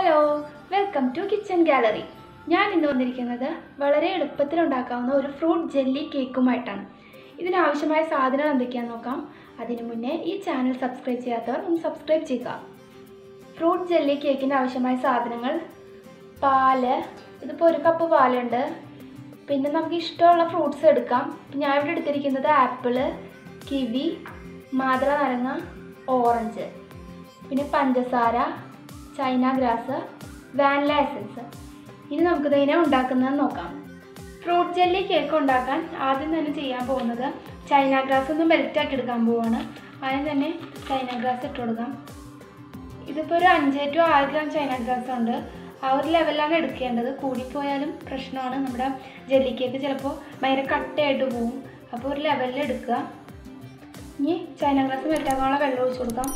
hello welcome to kitchen gallery ഞാൻ ഇന്ന് വന്നിരിക്കുന്നത് വളരെ എളുപ്പത്തിൽ ഉണ്ടാക്കാവുന്ന ഒരു ഫ്രൂട്ട് ജെല്ലി കേക്കുമായിട്ടാണ് ഇതിനാവശ്യമായ സാധനങ്ങൾ എന്തൊക്കെയാണെന്ന് നോക്കാം അതിനു മുന്നേ ഈ ചാനൽ സബ്സ്ക്രൈബ് ചെയ്യാത്തവർ ഒന്ന് സബ്സ്ക്രൈബ് ചെയ്യുക ഫ്രൂട്ട് ജെല്ലി കേക്കിന് ആവശ്യമായ സാധനങ്ങൾ പാല് ഇതിപ്പോൾ ഒരു കപ്പ് പാലുണ്ട് പിന്നെ നമുക്ക് ഇഷ്ടമുള്ള ഫ്രൂട്ട്സ് എടുക്കാം ഞാൻ ഇവിടെ എടുത്തിരിക്കുന്നത് ആപ്പിള് കിവി മാതള നാരങ്ങ ഓറഞ്ച് പിന്നെ പഞ്ചസാര ചൈന ഗ്രാസ് വാനില എസൻസ് ഇനി നമുക്കിത് എങ്ങനെ ഉണ്ടാക്കുന്നത് നോക്കാം ഫ്രൂട്ട് ജെല്ലി കേക്ക് ഉണ്ടാക്കാൻ ആദ്യം തന്നെ ചെയ്യാൻ പോകുന്നത് ചൈന ഗ്രാസ് ഒന്ന് മെൽറ്റ് ആക്കി എടുക്കാൻ പോവാണ് ആദ്യം തന്നെ ചൈന ഗ്രാസ് ഇട്ട് കൊടുക്കാം ഇതിപ്പോൾ ഒരു അഞ്ച് ടു ആറ് ഗ്രാം ചൈന ഗ്രാസ് ഉണ്ട് ആ ഒരു ലെവലിലാണ് എടുക്കേണ്ടത് കൂടിപ്പോയാലും പ്രശ്നമാണ് നമ്മുടെ ജെല്ലി കേക്ക് ചിലപ്പോൾ ഭയങ്കര കട്ടയായിട്ട് പോകും അപ്പോൾ ഒരു ലെവലിൽ എടുക്കുക ഇനി ചൈന ഗ്രാസ് മെൽറ്റാക്കാനുള്ള വെള്ളം ഒഴിച്ചു കൊടുക്കാം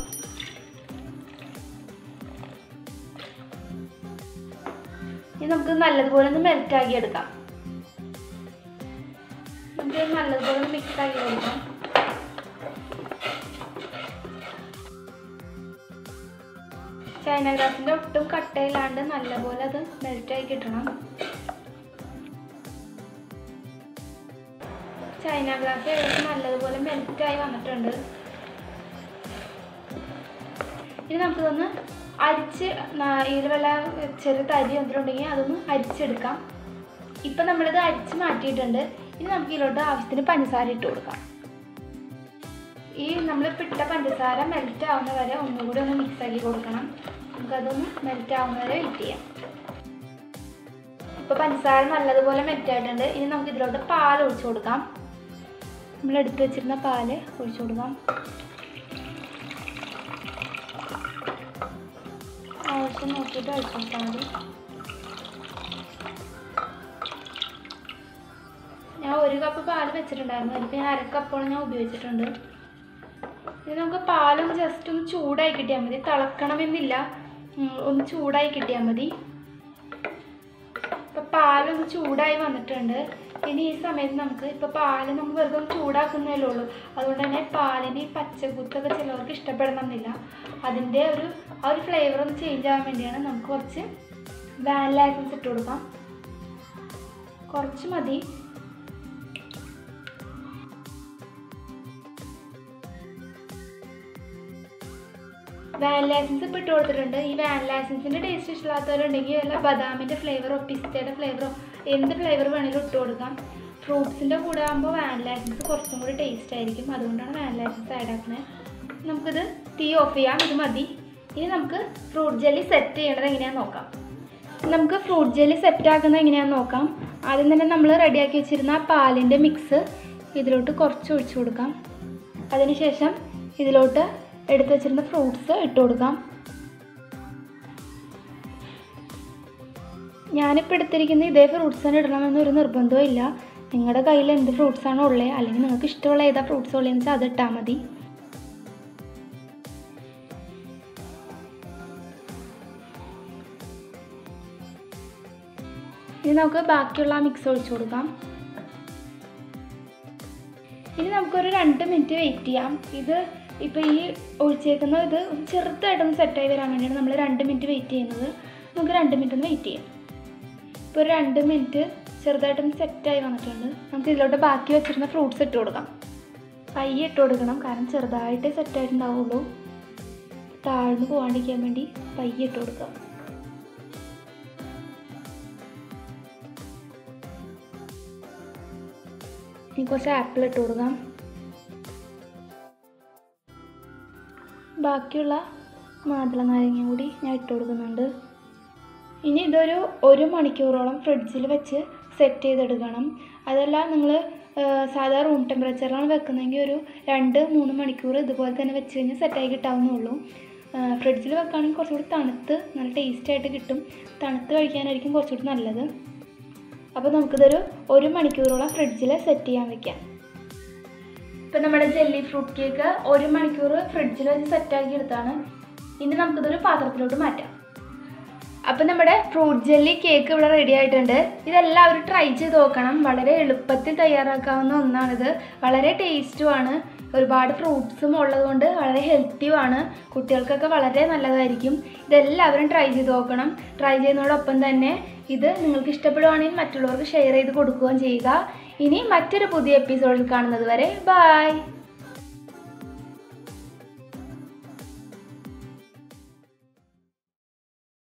ഇനി നമുക്ക് നല്ലതുപോലെ ഒന്ന് മെൽറ്റ് ആക്കി എടുക്കാം നമുക്ക് നല്ലതുപോലെ ഒന്ന് മിക്സ് ആക്കി കൊടുക്കാം ചൈന ഗ്രാസിൻ്റെ ഒട്ടും കട്ടയില്ലാണ്ട് നല്ലപോലെ അത് മെൽറ്റ് ആയി കിട്ടണം ചൈന ഗ്രാസ് ഏകദേശം നല്ലതുപോലെ മെൽറ്റ് ആയി വന്നിട്ടുണ്ട് ഇനി നമുക്കിതൊന്ന് അരിച്ച് ന- ഇതിൽ വല്ല ചെറിയ തരി എന്തിനുണ്ടെങ്കിൽ അതൊന്ന് അരിച്ചെടുക്കാം ഇപ്പം നമ്മളിത് അരിച്ച് മാറ്റിയിട്ടുണ്ട് ഇനി നമുക്ക് ഇതിലോട്ട് ആവശ്യത്തിന് പഞ്ചസാര ഇട്ട് കൊടുക്കാം ഈ നമ്മൾ ഇട്ട പഞ്ചസാര മെൽറ്റ് ആവുന്ന വരെ ഒന്നുകൂടി ഒന്ന് മിക്സ് ആക്കി കൊടുക്കണം നമുക്കതൊന്ന് മെൽറ്റ് ആവുന്ന വരെ വെയിറ്റ് ചെയ്യാം ഇപ്പോൾ പഞ്ചസാര നല്ലതുപോലെ മെൽറ്റ് ആയിട്ടുണ്ട് ഇനി നമുക്ക് ഇതിലോട്ട് പാൽ ഒഴിച്ചു കൊടുക്കാം നമ്മൾ എടുത്തു വെച്ചിരുന്ന പാല് ഒഴിച്ചു കൊടുക്കാം ആവശ്യം നോക്കിയിട്ട് ഒഴിച്ചു കൊടുത്താൽ മതി ഞാൻ ഒരു കപ്പ് പാല് വെച്ചിട്ടുണ്ടായിരുന്നു അതിപ്പോൾ ഞാൻ അര കപ്പോളം ഞാൻ ഉപയോഗിച്ചിട്ടുണ്ട് ഇത് നമുക്ക് പാലൊന്ന് ജസ്റ്റ് ഒന്ന് ചൂടായി കിട്ടിയാൽ മതി തിളക്കണമെന്നില്ല ഉം, ഒന്ന് ചൂടായി കിട്ടിയാൽ മതി ഇപ്പം പാലൊന്ന് ചൂടായി വന്നിട്ടുണ്ട് ഇനി ഈ സമയത്ത് നമുക്ക് ഇപ്പോൾ പാല് നമ്മൾ വെറുതെ ഒന്ന് ചൂടാക്കുന്നതല്ലേ ഉള്ളൂ അതുകൊണ്ട് തന്നെ പാലിന് ഈ പച്ചക്കുത്തൊക്കെ ചിലവർക്ക് ഇഷ്ടപ്പെടണമെന്നില്ല അതിൻ്റെ ഒരു ആ ഒരു ഫ്ലേവർ ഒന്ന് ചേഞ്ച് ആവാൻ വേണ്ടിയാണ് നമുക്ക് കുറച്ച് വാനില എസൻസ് ഇട്ട് കൊടുക്കാം കുറച്ച് മതി വാനില എസൻസ് ഇപ്പോൾ ഇട്ട് കൊടുത്തിട്ടുണ്ട് ഈ വാനില എസൻസിൻ്റെ ടേസ്റ്റ് ഇഷ്ടമില്ലാത്തവരുണ്ടെങ്കിൽ വല്ല ബദാമിൻ്റെ ഫ്ലേവറോ പിസ്തയുടെ ഫ്ലേവറോ എന്ത് ഫ്ലേവർ വേണമെങ്കിലും ഇട്ട് കൊടുക്കാം ഫ്രൂട്ട്സിൻ്റെ കൂടെ ആകുമ്പോൾ വാനില എസൻസ് കുറച്ചും കൂടി ടേസ്റ്റ് ആയിരിക്കും അതുകൊണ്ടാണ് വാനില എസൻസ് ആഡ് ആക്കുന്നത് നമുക്കിത് തീ ഓഫ് ചെയ്യാം ഇത് മതി ഇനി നമുക്ക് ഫ്രൂട്ട് ജെല്ലി സെറ്റ് ചെയ്യേണ്ടത് എങ്ങനെയാണെന്ന് നോക്കാം നമുക്ക് ഫ്രൂട്ട് ജെല്ലി സെറ്റ് ആക്കുന്നത് എങ്ങനെയാണെന്ന് നോക്കാം ആദ്യം തന്നെ നമ്മൾ റെഡിയാക്കി വെച്ചിരുന്ന ആ പാലിൻ്റെ മിക്സ് ഇതിലോട്ട് കുറച്ച് ഒഴിച്ചു കൊടുക്കാം അതിനുശേഷം ഇതിലോട്ട് എടുത്തു വെച്ചിരുന്ന ഫ്രൂട്ട്സ് ഇട്ട് കൊടുക്കാം ഞാനിപ്പോൾ എടുത്തിരിക്കുന്ന ഇതേ ഫ്രൂട്ട്സ് തന്നെ ഇടണമെന്ന് ഒരു നിർബന്ധവും ഇല്ല നിങ്ങളുടെ കയ്യിൽ എന്ത് ഫ്രൂട്ട്സ് ആണോ ഉള്ളത് അല്ലെങ്കിൽ നിങ്ങൾക്ക് ഇഷ്ടമുള്ള ഏതാ ഫ്രൂട്ട്സ് ഉള്ളതെന്ന് വെച്ചാൽ അത് ഇട്ടാൽ മതി ഇനി നമുക്ക് ബാക്കിയുള്ള ആ മിക്സ് ഒഴിച്ചു കൊടുക്കാം ഇനി നമുക്കൊരു രണ്ട് മിനിറ്റ് വെയിറ്റ് ചെയ്യാം ഇത് ഇപ്പോൾ ഈ ഒഴിച്ചേക്കുന്ന ഇത് ചെറുതായിട്ടൊന്ന് സെറ്റായി വരാൻ വേണ്ടിയാണ് നമ്മൾ രണ്ട് മിനിറ്റ് വെയിറ്റ് ചെയ്യുന്നത് നമുക്ക് രണ്ട് മിനിറ്റ് ഒന്ന് വെയിറ്റ് ചെയ്യാം ഇപ്പോൾ ഒരു രണ്ട് മിനിറ്റ് ചെറുതായിട്ടൊന്ന് സെറ്റായി വന്നിട്ടുണ്ട് നമുക്ക് ഇതിലോട്ട് ബാക്കി വെച്ചിരുന്ന ഫ്രൂട്ട്സ് ഇട്ട് കൊടുക്കാം പയ്യെ ഇട്ട് കൊടുക്കണം കാരണം ചെറുതായിട്ടേ സെറ്റായിട്ടുണ്ടാവുള്ളൂ താഴ്ന്നു പോകാണ്ടിരിക്കാൻ വേണ്ടി പയ്യെ ഇട്ട് കൊടുക്കാം ഇനി കുറച്ച് ആപ്പിൾ ഇട്ട് കൊടുക്കാം ബാക്കിയുള്ള മാതള നാരങ്ങ കൂടി ഞാൻ ഇട്ട് കൊടുക്കുന്നുണ്ട് ഇനി ഇതൊരു ഒരു മണിക്കൂറോളം ഫ്രിഡ്ജിൽ വെച്ച് സെറ്റ് ചെയ്തെടുക്കണം അതല്ല നിങ്ങൾ സാധാ റൂം ടെമ്പറേച്ചറിലാണ് വെക്കുന്നതെങ്കിൽ ഒരു രണ്ട് മൂന്ന് മണിക്കൂർ ഇതുപോലെ തന്നെ വെച്ച് കഴിഞ്ഞാൽ സെറ്റായി കിട്ടാവുന്നേ ഉള്ളൂ ഫ്രിഡ്ജിൽ വെക്കുകയാണെങ്കിൽ കുറച്ചുകൂടി തണുത്ത് നല്ല ടേസ്റ്റ് ആയിട്ട് കിട്ടും തണുത്ത് കഴിക്കാനായിരിക്കും കുറച്ചുകൂടി നല്ലത് അപ്പോൾ നമുക്കിതൊരു ഒരു മണിക്കൂറോളം ഫ്രിഡ്ജിൽ സെറ്റ് ചെയ്യാൻ വെക്കാം ഇപ്പം നമ്മുടെ ജെല്ലി ഫ്രൂട്ട് കേക്ക് ഒരു മണിക്കൂർ ഫ്രിഡ്ജിൽ വെച്ച് സെറ്റാക്കി എടുത്താണ് ഇനി നമുക്കിതൊരു പാത്രത്തിലോട്ട് മാറ്റാം അപ്പം നമ്മുടെ ഫ്രൂട്ട് ജെല്ലി കേക്ക് ഇവിടെ റെഡി ആയിട്ടുണ്ട് ഇതെല്ലാവരും ട്രൈ ചെയ്ത് നോക്കണം വളരെ എളുപ്പത്തിൽ തയ്യാറാക്കാവുന്ന ഒന്നാണിത് വളരെ ടേസ്റ്റുമാണ് ഒരുപാട് ഫ്രൂട്ട്സും ഉള്ളതുകൊണ്ട് വളരെ ഹെൽത്തിയുമാണ് കുട്ടികൾക്കൊക്കെ വളരെ നല്ലതായിരിക്കും ഇതെല്ലാവരും ട്രൈ ചെയ്ത് നോക്കണം ട്രൈ ചെയ്യുന്നതോടൊപ്പം തന്നെ ഇത് നിങ്ങൾക്ക് ഇഷ്ടപ്പെടുവാണെങ്കിൽ മറ്റുള്ളവർക്ക് ഷെയർ ചെയ്ത് കൊടുക്കുകയും ചെയ്യുക ഇനി മറ്റൊരു പുതിയ എപ്പിസോഡിൽ കാണുന്നത് വരെ ബായ്